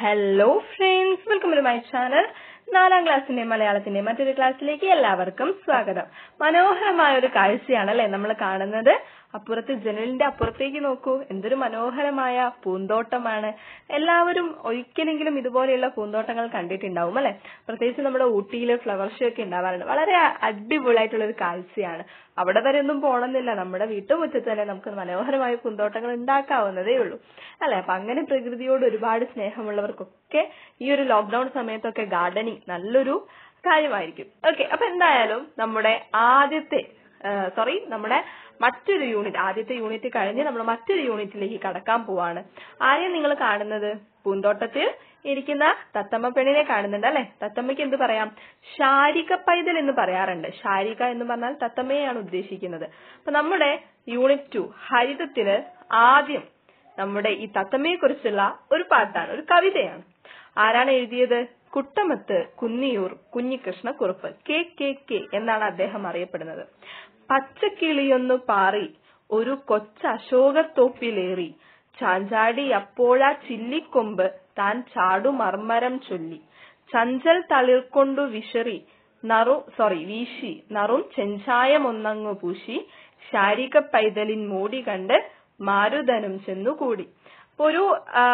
hello friends welcome to my channel നാലാം ക്ലാസ്സിന്റെ മലയാളത്തിന്റെ മറ്റൊരു ക്ലാസ്സിലേക്ക് എല്ലാവർക്കും സ്വാഗതം മനോഹരമായ ഒരു കാഴ്ചയാണ് അല്ലെ നമ്മൾ കാണുന്നത് അപ്പുറത്ത് ജനലിന്റെ അപ്പുറത്തേക്ക് നോക്കൂ എന്തൊരു മനോഹരമായ പൂന്തോട്ടമാണ് എല്ലാവരും ഒരിക്കലെങ്കിലും ഇതുപോലെയുള്ള പൂന്തോട്ടങ്ങൾ കണ്ടിട്ടുണ്ടാവും അല്ലെ പ്രത്യേകിച്ച് നമ്മുടെ ഊട്ടിയിൽ ഫ്ലവർ ഷോ ഒക്കെ ഉണ്ടാവാറുണ്ട് വളരെ അടിപൊളിയായിട്ടുള്ള ഒരു കാഴ്ചയാണ് അവിടെ വരെ ഒന്നും പോണമെന്നില്ല നമ്മുടെ വീട്ടുമുറ്റത്ത് തന്നെ നമുക്ക് മനോഹരമായ പൂന്തോട്ടങ്ങൾ ഉണ്ടാക്കാവുന്നതേ ഉള്ളൂ അല്ലെ അപ്പൊ അങ്ങനെ പ്രകൃതിയോട് ഒരുപാട് സ്നേഹമുള്ളവർക്കൊക്കെ ഈ ഒരു ലോക്ക്ഡൌൺ സമയത്തൊക്കെ ഗാർഡനിങ് നല്ലൊരു കാര്യമായിരിക്കും ഓക്കെ അപ്പൊ എന്തായാലും നമ്മുടെ ആദ്യത്തെ സോറി നമ്മുടെ മറ്റൊരു യൂണിറ്റ് ആദ്യത്തെ യൂണിറ്റ് കഴിഞ്ഞ് നമ്മൾ മറ്റൊരു യൂണിറ്റിലേക്ക് കടക്കാൻ പോവാണ് ആരെയും നിങ്ങൾ കാണുന്നത് പൂന്തോട്ടത്തിൽ ഇരിക്കുന്ന തത്തമ്മ പെണ്ണിനെ കാണുന്നുണ്ട് അല്ലെ തത്തമ്മയ്ക്ക് എന്ത് പറയാം ശാരിക പൈതൽ എന്ന് പറയാറുണ്ട് ശാരിക എന്ന് പറഞ്ഞാൽ തത്തമ്മയെയാണ് ഉദ്ദേശിക്കുന്നത് അപ്പൊ നമ്മുടെ യൂണിറ്റ് ടു ഹരിതത്തില് ആദ്യം നമ്മുടെ ഈ തത്തമ്മയെ കുറിച്ചുള്ള ഒരു പാട്ടാണ് ഒരു കവിതയാണ് ആരാണ് എഴുതിയത് Kuttamath Kunniyoor Kunhikrishna Kurup K K K എന്നാണ് അദ്ദേഹം അറിയപ്പെടുന്നത് പച്ചക്കിളിയൊന്നു പാറി ഒരു കൊച്ച അശോകത്തോപ്പിലേറി ചാഞ്ചാടി അപ്പോഴാ ചില്ലിക്കൊമ്പ് താൻ ചാടുമർമരം ചൊല്ലി ചഞ്ചൽ തളിർക്കൊണ്ടു വിശറി നറു സോറി വീശി നറും ചെഞ്ചായമൊന്നങ്ങു പൂശി ശാരിക പൈതലിൻ മൂടി കണ്ട് മാരുതനും ചെന്നുകൂടി അപ്പൊ ഒരു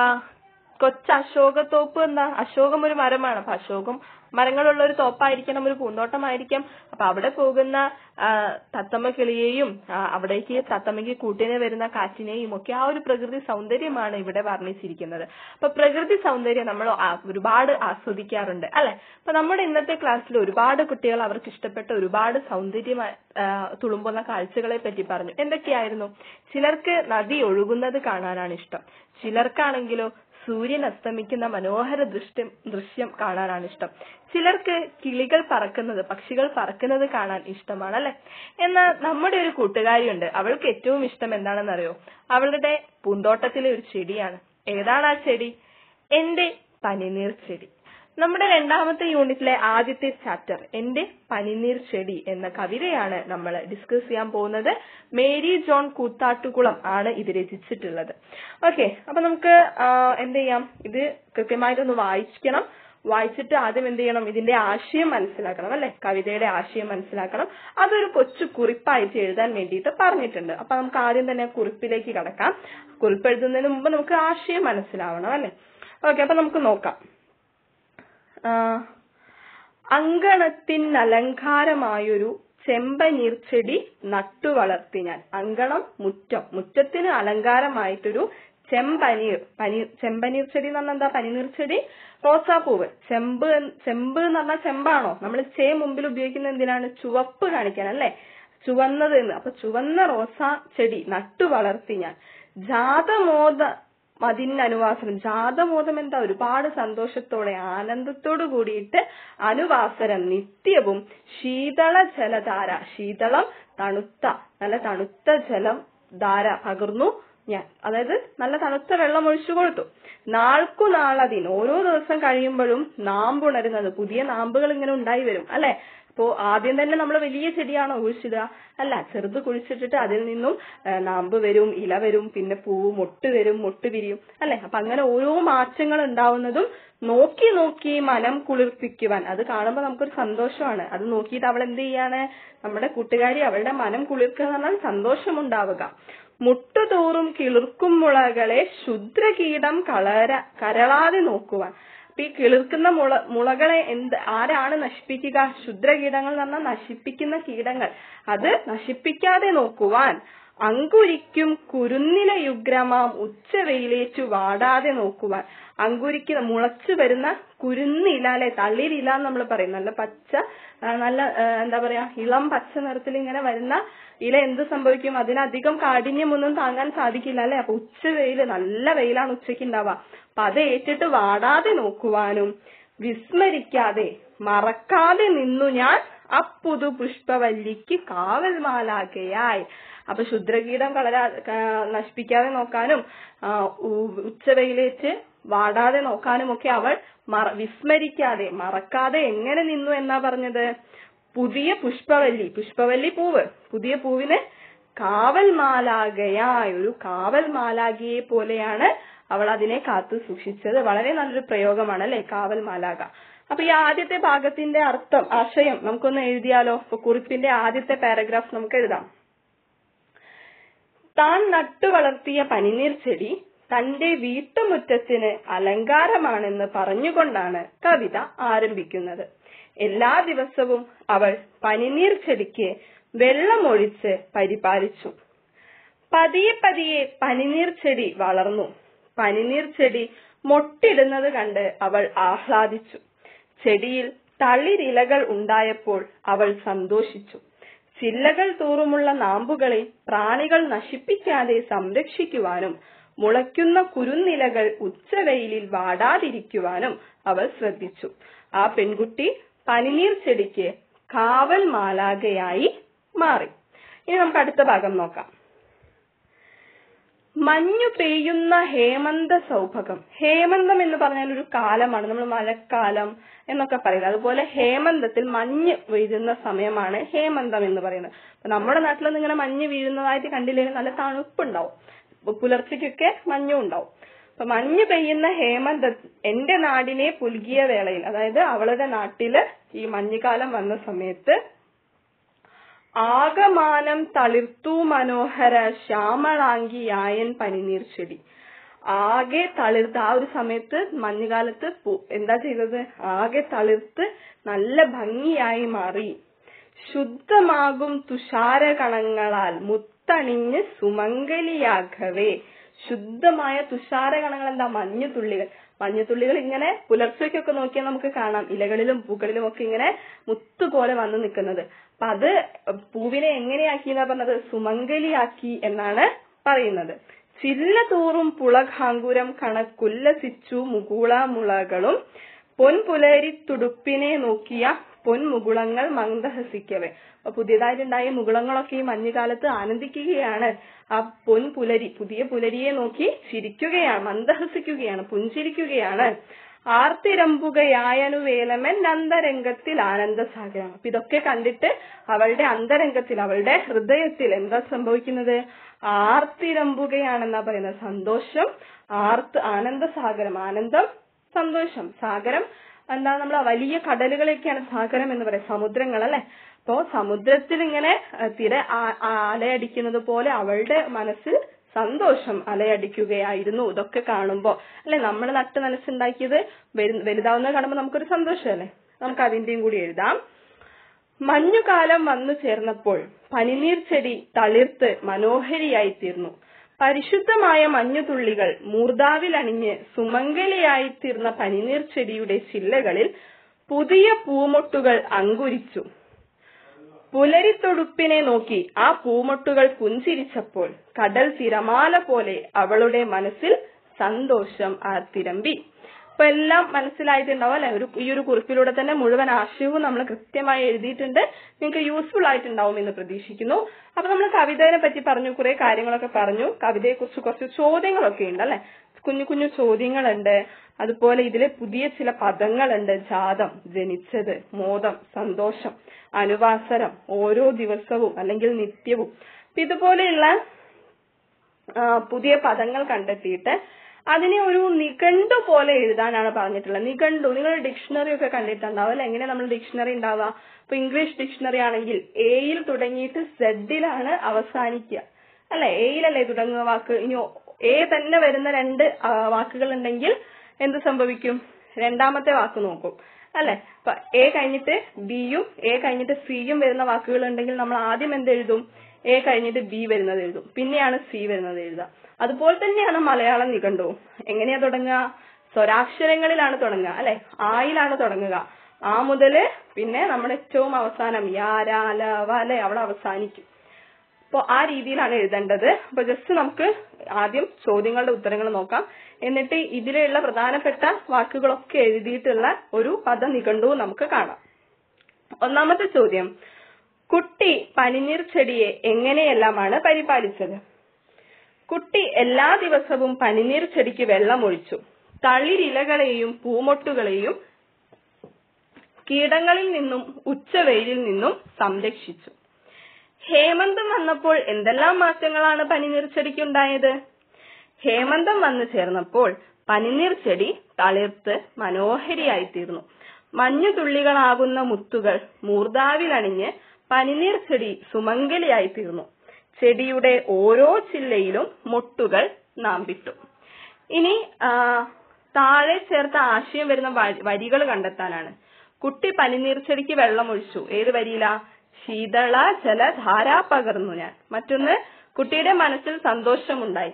കൊച്ച അശോകത്തോപ്പ് എന്താ അശോകം ഒരു മരമാണ് അപ്പൊ അശോകം മരങ്ങളുള്ള ഒരു തോപ്പായിരിക്കണം ഒരു പൂന്തോട്ടമായിരിക്കാം അപ്പൊ അവിടെ പോകുന്ന തത്തമ്മ കിളിയെയും അവിടേക്ക് തത്തമ്മയ്ക്ക് കൂട്ടിനെ വരുന്ന കാറ്റിനെയും ഒക്കെ ആ ഒരു പ്രകൃതി സൗന്ദര്യമാണ് ഇവിടെ വർണ്ണിച്ചിരിക്കുന്നത് അപ്പൊ പ്രകൃതി സൗന്ദര്യം നമ്മൾ ഒരുപാട് ആസ്വദിക്കാറുണ്ട് അല്ലെ അപ്പൊ നമ്മുടെ ഇന്നത്തെ ക്ലാസ്സിൽ ഒരുപാട് കുട്ടികൾ അവർക്ക് ഇഷ്ടപ്പെട്ട ഒരുപാട് സൗന്ദര്യം തുളുമ്പുന്ന കാഴ്ചകളെ പറ്റി പറഞ്ഞു എന്തൊക്കെയായിരുന്നു ചിലർക്ക് നദി ഒഴുകുന്നത് കാണാനാണ് ഇഷ്ടം ചിലർക്കാണെങ്കിലോ സൂര്യൻ അസ്തമിക്കുന്ന മനോഹര ദൃശ്യം ദൃശ്യം കാണാനാണ് ഇഷ്ടം ചിലർക്ക് കിളികൾ പറക്കുന്നത് പക്ഷികൾ പറക്കുന്നത് കാണാൻ ഇഷ്ടമാണ് അല്ലെ എന്നാൽ നമ്മുടെ ഒരു കൂട്ടുകാരിയുണ്ട് അവൾക്ക് ഏറ്റവും ഇഷ്ടം എന്താണെന്നറിയോ അവളുടെ പൂന്തോട്ടത്തിലെ ഒരു ചെടിയാണ് ഏതാണ് ആ ചെടി എന്റെ പനിനീർ ചെടി നമ്മുടെ രണ്ടാമത്തെ യൂണിറ്റിലെ ആദ്യത്തെ ചാപ്റ്റർ എന്റെ പനിനീർ ചെടി എന്ന കവിതയാണ് നമ്മൾ ഡിസ്കസ് ചെയ്യാൻ പോകുന്നത് മേരി ജോൺ കൂത്താട്ടുകുളം ആണ് ഇത് രചിച്ചിട്ടുള്ളത് ഓക്കെ അപ്പൊ നമുക്ക് എന്ത് ചെയ്യാം ഇത് കൃത്യമായിട്ടൊന്ന് വായിക്കണം വായിച്ചിട്ട് ആദ്യം എന്ത് ചെയ്യണം ഇതിന്റെ ആശയം മനസ്സിലാക്കണം അല്ലെ കവിതയുടെ ആശയം മനസ്സിലാക്കണം അതൊരു കൊച്ചു കുറിപ്പായിട്ട് എഴുതാൻ വേണ്ടിയിട്ട് പറഞ്ഞിട്ടുണ്ട് അപ്പൊ നമുക്ക് ആദ്യം തന്നെ കുറിപ്പിലേക്ക് കടക്കാം കുറിപ്പ് എഴുതുന്നതിന് മുമ്പ് നമുക്ക് ആശയം മനസ്സിലാവണം അല്ലെ ഓക്കെ അപ്പൊ നമുക്ക് നോക്കാം അങ്കണത്തിൻ അലങ്കാരമായൊരു ചെമ്പനീർ ചെടി നട്ടു വളർത്തി ഞാൻ അങ്കണം മുറ്റം മുറ്റത്തിന് അലങ്കാരമായിട്ടൊരു ചെമ്പനീർ പനീർ ചെമ്പനീർ ചെടി എന്ന് പറഞ്ഞാൽ എന്താ പനിനീർ ചെടി റോസാപ്പൂവ് ചെമ്പ് ചെമ്പ് എന്ന് പറഞ്ഞാൽ ചെമ്പാണോ നമ്മൾ ചേ മുമ്പിൽ ഉപയോഗിക്കുന്ന എന്തിനാണ് ചുവപ്പ് കാണിക്കാൻ അല്ലെ ചുവന്നത് എന്ന് അപ്പൊ ചുവന്ന റോസാ ചെടി നട്ടു വളർത്തി ഞാൻ ജാതമോദ അതിന് അനുവാസനം ജാതമോദം എന്താ ഒരുപാട് സന്തോഷത്തോടെ ആനന്ദത്തോടു കൂടിയിട്ട് അനുവാസനം നിത്യവും ശീതള ജലധാര ശീതളം തണുത്ത നല്ല തണുത്ത ജലം ധാര പകർന്നു ഞാൻ അതായത് നല്ല തണുത്ത വെള്ളം ഒഴിച്ചു കൊടുത്തു നാൾക്കു നാളതിന് ഓരോ ദിവസം കഴിയുമ്പോഴും നാമ്പുണരുന്നത് പുതിയ നാമ്പുകൾ ഇങ്ങനെ ഉണ്ടായി വരും അല്ലെ അപ്പോ ആദ്യം തന്നെ നമ്മൾ വലിയ ചെടിയാണോ കുഴിച്ചിടുക അല്ല ചെറുത് കുഴിച്ചിട്ടിട്ട് അതിൽ നിന്നും നാമ്പ് വരും ഇല വരും പിന്നെ പൂവ് മൊട്ട് വരും മൊട്ട് വിരിയും അല്ലെ അപ്പൊ അങ്ങനെ ഓരോ മാറ്റങ്ങൾ ഉണ്ടാവുന്നതും നോക്കി നോക്കി മനം കുളിർപ്പിക്കുവാൻ അത് കാണുമ്പോൾ നമുക്കൊരു സന്തോഷമാണ് അത് നോക്കിയിട്ട് അവൾ എന്ത് ചെയ്യാണ് നമ്മുടെ കൂട്ടുകാരി അവളുടെ മനം കുളിർക്കുക എന്ന് പറഞ്ഞാൽ സന്തോഷമുണ്ടാവുക മുട്ടുതോറും കിളിർക്കും മുളകളെ ക്ഷുദ്രകീടം കളര കരളാതെ നോക്കുവാൻ അപ്പൊ ഈ കിളിർക്കുന്ന മുള മുളകളെ എന്ത് ആരാണ് നശിപ്പിക്കുക ക്ഷുദ്രകീടങ്ങൾ എന്ന് പറഞ്ഞാൽ നശിപ്പിക്കുന്ന കീടങ്ങൾ അത് നശിപ്പിക്കാതെ നോക്കുവാൻ അങ്കുരിക്കും കുരുന്നില യുഗ്രമാം ഉച്ചവെയിലേറ്റു വാടാതെ നോക്കുവാൻ അങ്കുരിക്കുന്ന മുളച്ചു വരുന്ന കുരുന്നില അല്ലെ തളിരില എന്ന് നമ്മൾ പറയും നല്ല പച്ച നല്ല എന്താ പറയാ ഇളം പച്ച നിറത്തിൽ ഇങ്ങനെ വരുന്ന ഇല എന്ത് സംഭവിക്കും അതിനധികം കാഠിന്യമൊന്നും താങ്ങാൻ സാധിക്കില്ല അല്ലെ അപ്പൊ ഉച്ച വെയില് നല്ല വെയിലാണ് ഉച്ചയ്ക്ക് ഉണ്ടാവുക അപ്പൊ അത് ഏറ്റിട്ട് വാടാതെ നോക്കുവാനും വിസ്മരിക്കാതെ മറക്കാതെ നിന്നു ഞാൻ അപ്പുതു പുഷ്പവല്ലിക്ക് കാവൽമാലാകയായി അപ്പൊ ക്ഷുദ്രകീടം കളരാ നശിപ്പിക്കാതെ നോക്കാനും ഉച്ചവെയിലേറ്റ് വാടാതെ നോക്കാനും ഒക്കെ അവൾ വിസ്മരിക്കാതെ മറക്കാതെ എങ്ങനെ നിന്നു എന്നാ പറഞ്ഞത് പുതിയ പുഷ്പവല്ലി പുഷ്പവല്ലി പൂവ് പുതിയ പൂവിന് കാവൽ മാലാകയായി ഒരു കാവൽ മാലാകയെ പോലെയാണ് അവൾ അതിനെ കാത്തു സൂക്ഷിച്ചത് വളരെ നല്ലൊരു പ്രയോഗമാണ് അല്ലെ കാവൽ മാലാക അപ്പൊ ഈ ആദ്യത്തെ ഭാഗത്തിന്റെ അർത്ഥം ആശയം നമുക്കൊന്ന് എഴുതിയാലോ അപ്പൊ കുറിപ്പിന്റെ ആദ്യത്തെ പാരഗ്രാഫ് നമുക്ക് എഴുതാം താൻ നട്ടു വളർത്തിയ പനിനീർ ചെടി തന്റെ വീട്ടുമുറ്റത്തിന് അലങ്കാരമാണെന്ന് പറഞ്ഞുകൊണ്ടാണ് കവിത ആരംഭിക്കുന്നത് എല്ലാ ദിവസവും അവൾ പനിനീർ ചെടിക്ക് വെള്ളമൊഴിച്ച് പരിപാലിച്ചു പതിയെ പതിയെ പനിനീർ ചെടി വളർന്നു പനിനീർ ചെടി മൊട്ടിടുന്നത് കണ്ട് അവൾ ആഹ്ലാദിച്ചു ചെടിയിൽ തളിരിലകൾ ഉണ്ടായപ്പോൾ അവൾ സന്തോഷിച്ചു ചില്ലകൾ തോറുമുള്ള നാമ്പുകളെ പ്രാണികൾ നശിപ്പിക്കാതെ സംരക്ഷിക്കുവാനും മുളയ്ക്കുന്ന കുരുന്നിലകൾ ഉച്ചവെയിലിൽ വാടാതിരിക്കുവാനും അവൾ ശ്രദ്ധിച്ചു ആ പെൺകുട്ടി പനിനീർ ചെടിക്ക് കാവൽ മാലാകയായി മാറി ഇനി നമുക്ക് അടുത്ത ഭാഗം നോക്കാം മഞ്ഞു പെയ്യുന്ന ഹേമന്ത സൗഭകം ഹേമന്തം എന്ന് പറഞ്ഞാൽ ഒരു കാലമാണ് നമ്മൾ മഴക്കാലം എന്നൊക്കെ പറയുന്നത് അതുപോലെ ഹേമന്തത്തിൽ മഞ്ഞ് വീഴുന്ന സമയമാണ് ഹേമന്തം എന്ന് പറയുന്നത് അപ്പൊ നമ്മുടെ നാട്ടിലൊന്നും ഇങ്ങനെ മഞ്ഞ് വീഴുന്നതായിട്ട് കണ്ടില്ലെങ്കിൽ നല്ല തണുപ്പുണ്ടാവും അപ്പൊ പുലർച്ചയ്ക്കൊക്കെ മഞ്ഞും ഉണ്ടാവും അപ്പൊ മഞ്ഞ് പെയ്യുന്ന ഹേമന്ത എന്റെ നാടിനെ പുൽകിയ വേളയിൽ അതായത് അവളുടെ നാട്ടില് ഈ മഞ്ഞുകാലം വന്ന സമയത്ത് ആകമാനം തളിർത്തു മനോഹര ശ്യാമളാംഗിയായൻ പനിനീർ ചെടി ആകെ തളിർത്ത് ആ ഒരു സമയത്ത് മഞ്ഞുകാലത്ത് പു- എന്താ ചെയ്തത് ആകെ തളിർത്ത് നല്ല ഭംഗിയായി മാറി ശുദ്ധമാകും തുഷാരകണങ്ങളാൽ മുത്തണിഞ്ഞ് സുമംഗലിയാകവേ ശുദ്ധമായ തുഷാരകണങ്ങൾ എന്താ മഞ്ഞുതുള്ളികൾ മഞ്ഞുതുള്ളികൾ ഇങ്ങനെ പുലർച്ചയ്ക്കൊക്കെ നോക്കിയാൽ നമുക്ക് കാണാം ഇലകളിലും പൂക്കളിലും ഒക്കെ ഇങ്ങനെ മുത്തുപോലെ വന്നു നിൽക്കുന്നത് അപ്പൊ അത് പൂവിനെ എങ്ങനെയാക്കി എന്നാ പറഞ്ഞത് സുമംഗലിയാക്കി എന്നാണ് പറയുന്നത് ചില്ല തോറും പുളകാങ്കുരം കണക്കുല്ലസിച്ചു മുകുള മുളകളും പൊൻപുലരി തുടുപ്പിനെ നോക്കിയ പൊൻമുകുളങ്ങൾ മന്ദഹസിക്കവേ അപ്പൊ പുതിയതായിട്ടുണ്ടായ മുകുളങ്ങളൊക്കെ ഈ മഞ്ഞുകാലത്ത് ആനന്ദിക്കുകയാണ് ആ പൊൻപുലരി പുതിയ പുലരിയെ നോക്കി ചിരിക്കുകയാണ് മന്ദഹസിക്കുകയാണ് പുഞ്ചിരിക്കുകയാണ് ആർത്തിരമ്പുകയായനു വേലമൻ അന്തരംഗത്തിൽ ആനന്ദസാഗരം അപ്പൊ ഇതൊക്കെ കണ്ടിട്ട് അവളുടെ അന്തരംഗത്തിൽ അവളുടെ ഹൃദയത്തിൽ എന്താ സംഭവിക്കുന്നത് ആർത്തിരമ്പുകയാണെന്നാ പറയുന്നത് സന്തോഷം ആർത്ത് ആനന്ദസാഗരം ആനന്ദം സന്തോഷം സാഗരം എന്താ നമ്മൾ വലിയ കടലുകളെയൊക്കെയാണ് സാഗരം എന്ന് പറയുന്നത് സമുദ്രങ്ങൾ അല്ലെ അപ്പോ സമുദ്രത്തിൽ ഇങ്ങനെ അഹ് തിര ആ- ആ- അലയടിക്കുന്നത് പോലെ അവളുടെ മനസ്സിൽ സന്തോഷം അലയടിക്കുകയായിരുന്നു ഇതൊക്കെ കാണുമ്പോ അല്ലെ നമ്മൾ നട്ട് നനച്ചുണ്ടാക്കിയത് വരു- വലുതാവുന്നത് കാണുമ്പോൾ നമുക്കൊരു സന്തോഷമല്ലേ നമുക്ക് അതിന്റെയും കൂടി എഴുതാം മഞ്ഞുകാലം വന്നു ചേർന്നപ്പോൾ പനിനീർ ചെടി തളിർത്ത് മനോഹരിയായി തീർന്നു പരിശുദ്ധമായ മഞ്ഞുതുള്ളികൾ മൂർദാവിൽ അണിഞ്ഞ് സുമംഗലിയായി തീർന്ന പനിനീർ ചെടിയുടെ ചില്ലകളിൽ പുതിയ പൂമൊട്ടുകൾ അങ്കുരിച്ചു പുലരിത്തൊടുപ്പിനെ നോക്കി ആ പൂമൊട്ടുകൾ പുഞ്ചിരിച്ചപ്പോൾ കടൽ തിരമാല പോലെ അവളുടെ മനസ്സിൽ സന്തോഷം ആർത്തിരമ്പി അപ്പൊ എല്ലാം മനസ്സിലായിട്ടുണ്ടാവും അല്ലെ ഒരു ഈ ഒരു കുറിപ്പിലൂടെ തന്നെ മുഴുവൻ ആശയവും നമ്മൾ കൃത്യമായി എഴുതിയിട്ടുണ്ട് നിങ്ങൾക്ക് യൂസ്ഫുൾ ആയിട്ടുണ്ടാവും എന്ന് പ്രതീക്ഷിക്കുന്നു അപ്പൊ നമ്മൾ കവിതയെ പറ്റി പറഞ്ഞു കുറെ കാര്യങ്ങളൊക്കെ പറഞ്ഞു കവിതയെ കുറിച്ച് കുറച്ച് ചോദ്യങ്ങളൊക്കെ ഉണ്ട് അല്ലെ കുഞ്ഞു കുഞ്ഞു ചോദ്യങ്ങളുണ്ട് അതുപോലെ ഇതിലെ പുതിയ ചില പദങ്ങളുണ്ട് ജാതം ജനിച്ചത് മോദം സന്തോഷം അനുവാസരം ഓരോ ദിവസവും അല്ലെങ്കിൽ നിത്യവും അപ്പൊ ഇതുപോലെയുള്ള ആ, പുതിയ പദങ്ങൾ കണ്ടെത്തിയിട്ട് അതിനെ ഒരു നിഘണ്ടു പോലെ എഴുതാനാണ് പറഞ്ഞിട്ടുള്ളത് നിഘണ്ടു നിങ്ങൾ ഡിക്ഷണറി ഒക്കെ കണ്ടിട്ടുണ്ടാവും അല്ലെ എങ്ങനെ നമ്മൾ ഡിക്ഷണറി ഉണ്ടാവുക ഇപ്പൊ ഇംഗ്ലീഷ് ഡിക്ഷണറി ആണെങ്കിൽ എയിൽ തുടങ്ങിയിട്ട് സെഡിലാണ് അവസാനിക്കുക അല്ലെ എയിലല്ലേ തുടങ്ങുന്ന വാക്ക് ഇനി എ തന്നെ വരുന്ന രണ്ട് ആ, വാക്കുകൾ ഉണ്ടെങ്കിൽ എന്ത് സംഭവിക്കും രണ്ടാമത്തെ വാക്ക് നോക്കും അല്ലെ ഇപ്പൊ എ കഴിഞ്ഞിട്ട് ബിയും എ കഴിഞ്ഞിട്ട് സിയും വരുന്ന വാക്കുകൾ ഉണ്ടെങ്കിൽ നമ്മൾ ആദ്യം എന്ത് എഴുതും എ കഴിഞ്ഞിട്ട് ബി വരുന്നത് എഴുതും പിന്നെയാണ് സി വരുന്നത് എഴുതുക അതുപോലെ തന്നെയാണ് മലയാളം നിഘണ്ടുവും എങ്ങനെയാ തുടങ്ങുക സ്വരാക്ഷരങ്ങളിലാണ് തുടങ്ങുക അല്ലെ ആയിലാണ് തുടങ്ങുക ആ മുതല് പിന്നെ നമ്മുടെ ഏറ്റവും അവസാനം യാ രാ ല വ ല അവിടെ അവസാനിക്കും അപ്പൊ ആ രീതിയിലാണ് എഴുതേണ്ടത് അപ്പൊ ജസ്റ്റ് നമുക്ക് ആദ്യം ചോദ്യങ്ങളുടെ ഉത്തരങ്ങൾ നോക്കാം എന്നിട്ട് ഇതിലുള്ള പ്രധാനപ്പെട്ട വാക്കുകളൊക്കെ എഴുതിയിട്ടുള്ള ഒരു പദനിഘണ്ടുവും നമുക്ക് കാണാം ഒന്നാമത്തെ ചോദ്യം കുട്ടി പനിനീർ ചെടിയെ എങ്ങനെയെല്ലാമാണ് പരിപാലിച്ചത് കുട്ടി എല്ലാ ദിവസവും പനിനീർ ചെടിക്ക് വെള്ളമൊഴിച്ചു തളിരിലകളെയും പൂമൊട്ടുകളെയും കീടങ്ങളിൽ നിന്നും ഉച്ചവെയിലിൽ നിന്നും സംരക്ഷിച്ചു ഹേമന്തം വന്നപ്പോൾ എന്തെല്ലാം മാറ്റങ്ങളാണ് പനിനീർ ചെടിക്കുണ്ടായത് ഹേമന്തം വന്നു ചേർന്നപ്പോൾ പനിനീർ ചെടി തളിർത്ത് മനോഹരിയായി തീർന്നു മഞ്ഞുതുള്ളികളാകുന്ന മുത്തുകൾ മൂർധാവിലണിഞ്ഞ് പനിനീർ ചെടി സുമംഗലിയായി തീർന്നു ചെടിയുടെ ഓരോ ചില്ലയിലും മൊട്ടുകൾ നാം വിട്ടു ഇനി ആ, താഴെ ചേർത്ത ആശയം വരുന്ന വരികൾ കണ്ടെത്താനാണ് കുട്ടി പനിനീർ ചെടിക്ക് വെള്ളം ഒഴിച്ചു ഏത് വരിയിലാ ശീതള ജലധാര പകർന്നു ഞാൻ മറ്റൊന്ന് കുട്ടിയുടെ മനസ്സിൽ സന്തോഷമുണ്ടായി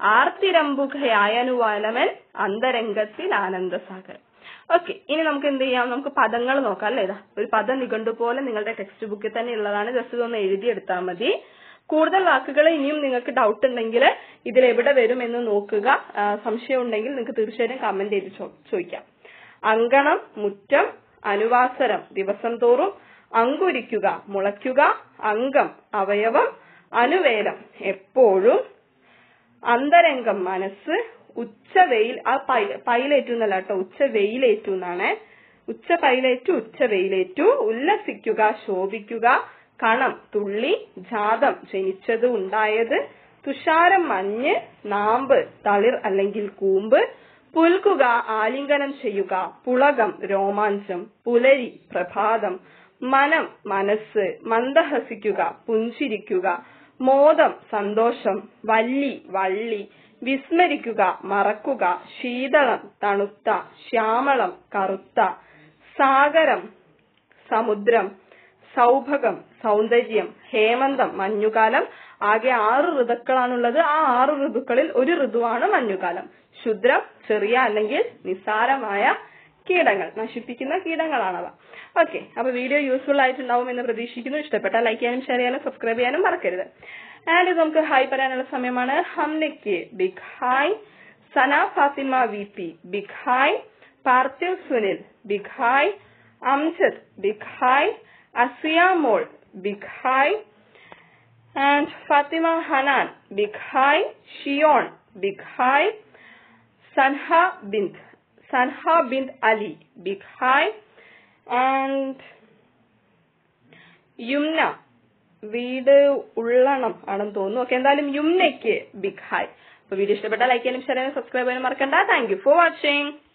ആർത്തിരമ്പുകയായനുവാലമൻ അന്തരംഗത്തിൽ ആനന്ദസാഗരം ഓക്കെ ഇനി നമുക്ക് എന്ത് ചെയ്യാം നമുക്ക് പദങ്ങൾ നോക്കാം അല്ലേ ഇതാ ഒരു പദ നിഘണ്ടു പോലെ നിങ്ങളുടെ ടെക്സ്റ്റ് ബുക്കിൽ തന്നെ ഉള്ളതാണ് ജസ്റ്റ് ഇതൊന്ന് എഴുതിയെടുത്താൽ മതി കൂടുതൽ വാക്കുകൾ ഇനിയും നിങ്ങൾക്ക് ഡൗട്ട് ഉണ്ടെങ്കിൽ ഇതിൽ എവിടെ വരും എന്ന് നോക്കുക ആ, സംശയം ഉണ്ടെങ്കിൽ നിങ്ങൾക്ക് തീർച്ചയായിട്ടും കമന്റ് ചെയ്ത് ചോ- ചോദിക്കാം അങ്കണം മുറ്റം അനുവാസരം ദിവസം തോറും അങ്കുരിക്കുക മുളയ്ക്കുക അംഗം അവയവം അനുവേലം എപ്പോഴും അന്തരംഗം മനസ്സ് ഉച്ച വെയിൽ ആ പൈ- പൈലേറ്റു എന്നല്ല കേട്ടോ ഉച്ച വെയിലേറ്റു എന്നാണ് ഉച്ച പൈലേറ്റു ഉച്ച വെയിലേറ്റു ഉല്ലസിക്കുക ശോഭിക്കുക കണം തുള്ളി ജാതം ജനിച്ചത് ഉണ്ടായത് തുഷാരം മഞ്ഞ് നാമ്പ് തളിർ അല്ലെങ്കിൽ കൂമ്പ് പുൽകുക ആലിംഗനം ചെയ്യുക പുളകം രോമാഞ്ചം പുലരി പ്രഭാതം മനം മനസ്സ് മന്ദഹസിക്കുക പുഞ്ചിരിക്കുക മോദം സന്തോഷം വല്ലി വള്ളി വിസ്മരിക്കുക മറക്കുക ശീതളം തണുത്ത ശ്യാമളം കറുത്ത സാഗരം സമുദ്രം സൗഭകം സൗന്ദര്യം ഹേമന്തം മഞ്ഞുകാലം ആകെ ആറ് ഋതുക്കളാണുള്ളത് ആ ആറ് ഋതുക്കളിൽ ഒരു ഋതുവാണ് മഞ്ഞുകാലം ശുദ്രം ചെറിയ അല്ലെങ്കിൽ നിസ്സാരമായ കീടങ്ങൾ നശിപ്പിക്കുന്ന കീടങ്ങളാണവ ഓക്കെ അപ്പൊ വീഡിയോ യൂസ്ഫുൾ ആയിട്ടുണ്ടാവും എന്ന് പ്രതീക്ഷിക്കുന്നു ഇഷ്ടപ്പെട്ടാൽ ലൈക്ക് ചെയ്യാനും ഷെയർ ചെയ്യാനും സബ്സ്ക്രൈബ് ചെയ്യാനും മറക്കരുത് ആൻഡ് ഇത് നമുക്ക് ഹായ് പറയാനുള്ള സമയമാണ് ഹംലയ്ക്ക് big hi Sana Fathima V P big hi Parthiv Sunil big hi Amjad big hi Asiya മോൾ big hi and Fathima Hanan big hi Shiyon big hi Sanha Bind Sanha Bind Ali big hi and Yumna വീട് ഉള്ളണം ആണെന്ന് തോന്നുന്നു ഓക്കെ എന്തായാലും യുംനയ്ക്ക് ബിഗ് ഹായ് അപ്പൊ വീഡിയോ ഇഷ്ടപ്പെട്ടാൽ ലൈക്ക് ചെയ്യാനും ഷെയർ ചെയ്യാനും സബ്സ്ക്രൈബ് ചെയ്യാനും മറക്കണ്ട താങ്ക് യു ഫോർ വാച്ചിങ്